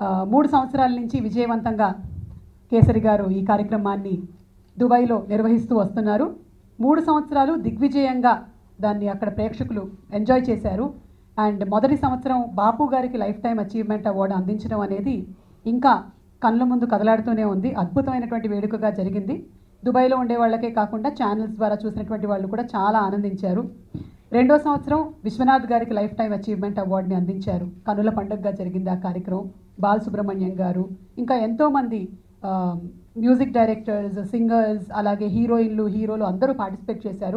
ఆ, మూడు సంవత్సరాల నుంచి విజయవంతంగా కేసరి గారు ఈ కార్యక్రమాన్ని దుబాయ్లో నిర్వహిస్తూ వస్తున్నారు మూడు సంవత్సరాలు దిగ్విజయంగా దాన్ని అక్కడ ప్రేక్షకులు ఎంజాయ్ చేశారు అండ్ మొదటి సంవత్సరం బాపు గారికి లైఫ్ టైం అచీవ్మెంట్ అవార్డు అందించడం అనేది ఇంకా కళ్ళ ముందు కదలాడుతూనే ఉంది అద్భుతమైనటువంటి వేడుకగా జరిగింది దుబాయ్లో ఉండే వాళ్ళకే కాకుండా ఛానల్స్ ద్వారా చూసినటువంటి వాళ్ళు కూడా చాలా ఆనందించారు రెండో సంవత్సరం విశ్వనాథ్ గారికి లైఫ్ టైం అచీవ్మెంట్ అవార్డుని అందించారు కనుల పండుగగా జరిగింది ఆ కార్యక్రమం బాలసుబ్రహ్మణ్యం గారు ఇంకా ఎంతోమంది ఆ, మ్యూజిక్ డైరెక్టర్స్ సింగర్స్ అలాగే హీరోయిన్లు హీరోలు అందరూ పార్టిసిపేట్ చేశారు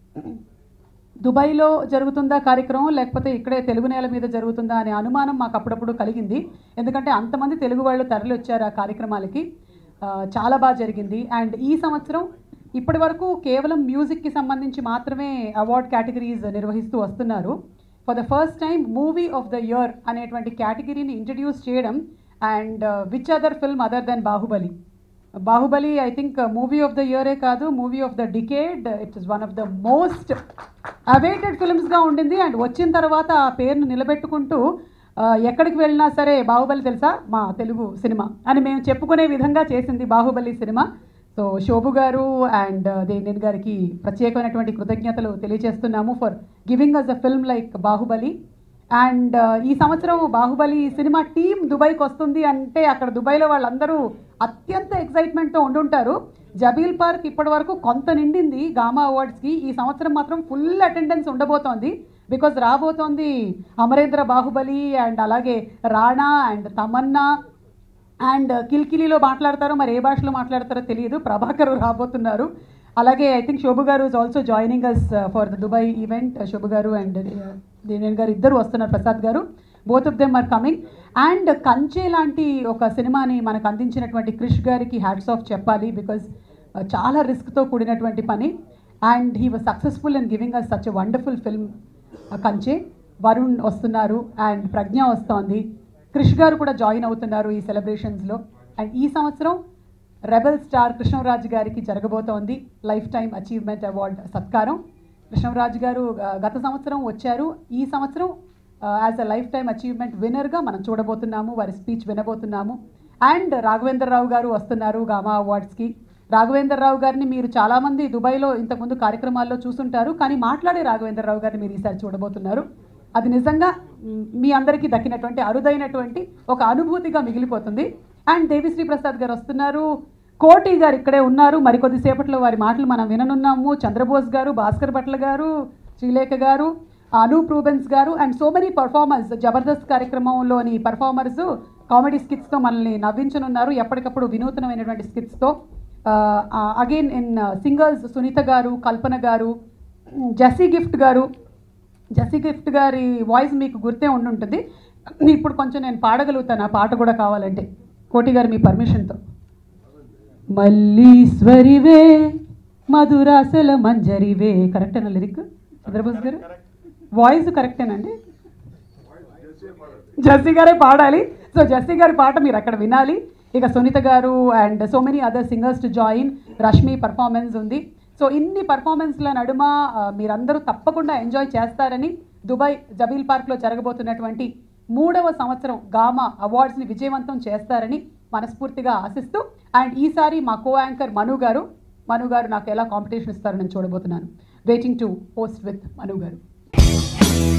దుబాయ్లో జరుగుతుందా కార్యక్రమం లేకపోతే ఇక్కడే తెలుగు నేల మీద జరుగుతుందా అనే అనుమానం మాకు అప్పుడప్పుడు కలిగింది ఎందుకంటే అంతమంది తెలుగు వాళ్ళు తరలి వచ్చారు ఆ కార్యక్రమాలకి ఆ, చాలా బాగా జరిగింది అండ్ ఈ సంవత్సరం ఇప్పటి వరకు కేవలం మ్యూజిక్కి సంబంధించి మాత్రమే అవార్డ్ కేటగిరీస్ నిర్వహిస్తూ వస్తున్నారు for the first time movie of the year అనేటువంటి కేటగిరీని ఇంట్రడ్యూస్ చేయడం and which other film other than Baahubali Baahubali I think movie of the ఇయరే కాదు movie of the decade it is one of the most awaited ఫిల్మ్స్గా ఉండింది and వచ్చిన తర్వాత ఆ పేరును నిలబెట్టుకుంటూ ఆ, ఎక్కడికి వెళ్ళినా సరే బాహుబలి తెలుసా మా తెలుగు సినిమా అని మేము చెప్పుకునే విధంగా చేసింది Baahubali cinema so Shobu garu and దేనిన్ గారికి ప్రత్యేకమైనటువంటి కృతజ్ఞతలు తెలియజేస్తున్నాము for giving us a film like Baahubali and ఈ సంవత్సరం బాహుబలి సినిమా టీం దుబాయ్కి వస్తుంది అంటే అక్కడ దుబాయ్లో వాళ్ళందరూ అత్యంత ఎక్సైట్మెంట్తో ఉండుంటారు జబీల్ పార్క్ ఇప్పటి వరకు కొంత నిండింది గామా అవార్డ్స్కి ఈ సంవత్సరం మాత్రం ఫుల్ అటెండెన్స్ ఉండబోతోంది బికాజ్ రాబోతోంది అమరేంద్ర బాహుబలి అండ్ అలాగే రాణా అండ్ తమన్నా అండ్ కిల్కిలీలో మాట్లాడతారో మరి ఏ భాషలో మాట్లాడతారో తెలియదు ప్రభాకర్ రాబోతున్నారు అలాగే I think Shobu garu is also joining us for the Dubai event Shobu garu and Deven garu ఇద్దరు వస్తున్నారు Prasad garu both of them are coming and Kanche లాంటి ఒక సినిమాని మనకు అందించినటువంటి క్రిష్ గారికి హ్యాట్స్ ఆఫ్ చెప్పాలి బికాజ్ చాలా రిస్క్తో కూడినటువంటి పని and he was successful in giving us such wonderful film Kanche Varun వస్తున్నారు అండ్ ప్రజ్ఞ వస్తోంది క్రిష్ గారు కూడా జాయిన్ అవుతున్నారు ఈ సెలబ్రేషన్స్లో అండ్ ఈ సంవత్సరం రెబల్ స్టార్ కృష్ణరాజు గారికి జరగబోతోంది లైఫ్ టైం అచీవ్మెంట్ అవార్డ్ సత్కారం కృష్ణరాజు గారు ఆ, గత సంవత్సరం వచ్చారు ఈ సంవత్సరం as a lifetime achievement విన్నర్గా మనం చూడబోతున్నాము వారి స్పీచ్ వినబోతున్నాము అండ్ రాఘవేంద్రరావు గారు వస్తున్నారు గామా అవార్డ్స్కి రాఘవేంద్రరావు గారిని మీరు చాలామంది దుబాయ్లో ఇంతకుముందు కార్యక్రమాల్లో చూసుంటారు కానీ మాట్లాడే రాఘవేంద్రరావు గారిని మీరు ఈసారి చూడబోతున్నారు అది నిజంగా మ్, మీ అందరికీ దక్కినటువంటి అరుదైనటువంటి ఒక అనుభూతిగా మిగిలిపోతుంది అండ్ దేవిశ్రీ ప్రసాద్ గారు వస్తున్నారు కోటి గారు ఇక్కడే ఉన్నారు మరికొద్ది సేపట్లో వారి మాటలు మనం విననున్నాము చంద్రబోస్ గారు Bhaskar Bhatla garu Srilekha garu Anup Rubens garu and so many performers Jabardasth కార్యక్రమంలోని పర్ఫార్మర్స్ కామెడీ స్కిట్స్తో మనల్ని నవ్వించనున్నారు ఎప్పటికప్పుడు వినూతనమైనటువంటి స్కిట్స్తో again in singers Sunitha garu Kalpana garu Jessie Gift garu Jessie Gift గారి వాయిస్ మీకు గుర్తే ఉండుంటుంది ఇప్పుడు కొంచెం నేను పాడగలుగుతాను ఆ పాట కూడా కావాలంటే కోటి గారు మీ పర్మిషన్తో మల్లీశ్వరివే మధురాసల మంజరివే కరెక్టేనా లిరిక్ చంద్రబోస్ గారు వాయిస్ కరెక్టేనండి జస్సీ గారే పాడాలి సో జస్సీ గారి పాట మీరు అక్కడ వినాలి ఇక Sunitha garu and so many other singers to join Rashmi performance ఉంది సో ఇన్ని పర్ఫార్మెన్స్ల నడుమ ఆ, మీరందరూ తప్పకుండా ఎంజాయ్ చేస్తారని దుబాయ్ జబీల్ పార్క్లో జరగబోతున్నటువంటి మూడవ సంవత్సరం గామా అవార్డ్స్ని విజయవంతం చేస్తారని మనస్ఫూర్తిగా ఆశిస్తూ అండ్ ఈసారి మా కో యాంకర్ మను గారు మను గారు నాకు ఎలా కాంపిటీషన్ ఇస్తారో నేను చూడబోతున్నాను waiting to post with Manu గారు